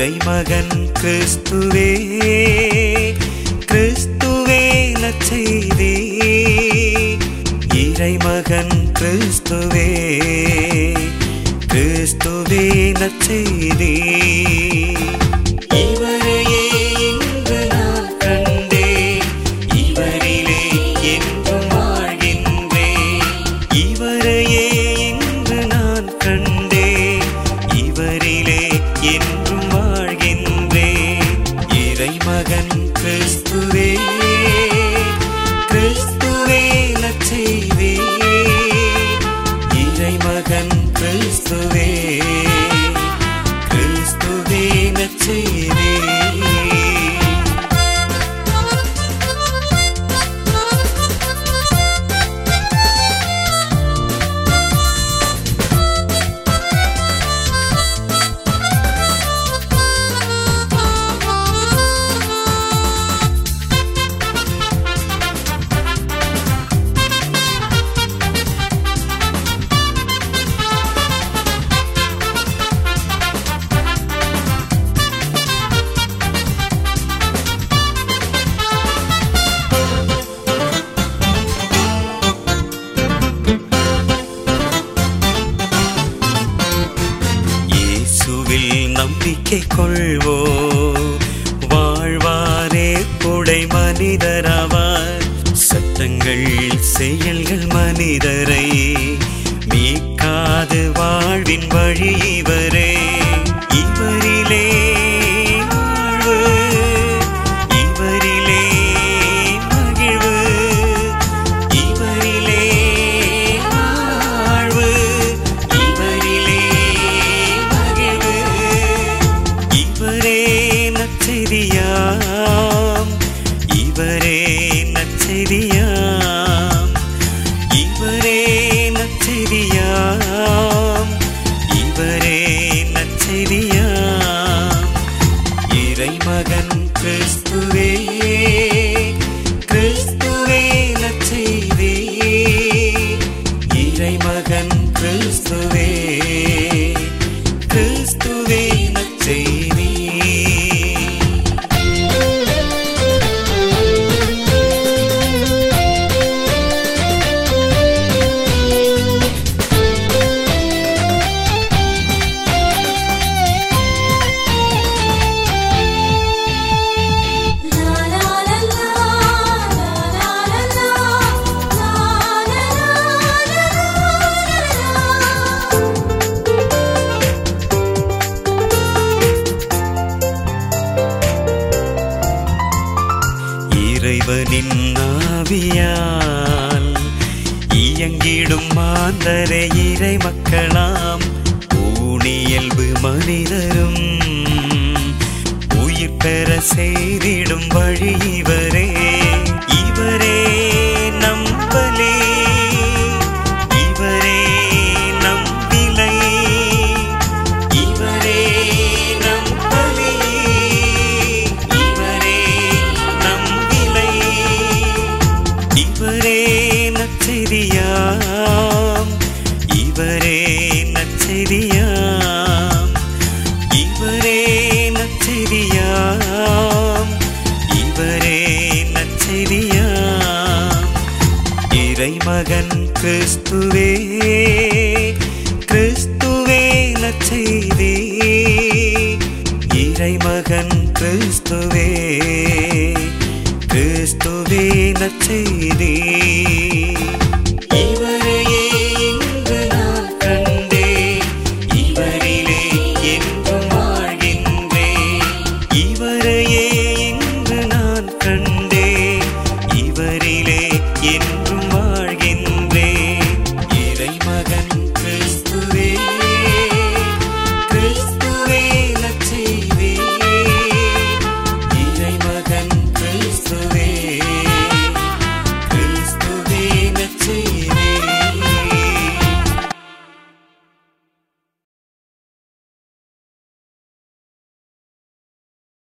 இறைமகன் கிறிஸ்துவே கிறிஸ்துவே நற்செய்தி இறைமகன் கிறிஸ்துவே கிறிஸ்துவே நற்செய்தி இவரையே இன்று நான் கண்டேன் இவரிலே என்றும் வாழ்கின்றேன் இவரையே இன்று நான் கண்டேன் இவரிலே என்றும் வாழ்கின்றேன் இறைமகன் கிறிஸ்துவே கிறிஸ்துவே நற்செய்தி இறைமகன் கிறிஸ்துவே கிறிஸ்துவே நற்செய்தி இயேசுவில் நம்பிக்கை கொள்வோ வாழ்வாரே கொடை மனிதராவார் சட்டங்கள் செயல்கள் மனிதரை மீட்காது வாழ்வின் வழி இவரே இவரிலே வாழ்வு இவரிலே மகிழ்வு இவரிலே வாழ்வு இவரிலே மகிழ்வு இவரே நற்செய்தியாம் இவரே நற்செய்தியாம் இவரே நற்செய்தியாம் இவரே நற்செய்தியாம் இறைமகன் கிறிஸ்துவே கிறிஸ்துவே நற்செய்தி இறைமகன் கிறிஸ்துவே கிறிஸ்துவே நற்செய்தி லா லா லா லா லா லா லா லா லா இறைவனின் ஆவியால் இயங்கிடும் மாந்தர இறை மக்களாம் ஊனியல்பு மனிதரும் உயிர் பெற செய்திடும் வழி இவரே இவரே நம்பலே இவரே நம்பிலை இவரே நம்பலே இவரே நம்பிலை இவரே நற்செய்தியாம் இவரே நற்செய்தியாம் இவரே நற்செய்தியாம் இவரே நற்செய்தியாம் இறைமகன் கிறிஸ்துவே கிறிஸ்துவே நற்செய்தி இறைமகன் கிறிஸ்துவே கிறிஸ்துவே நற்செய்தி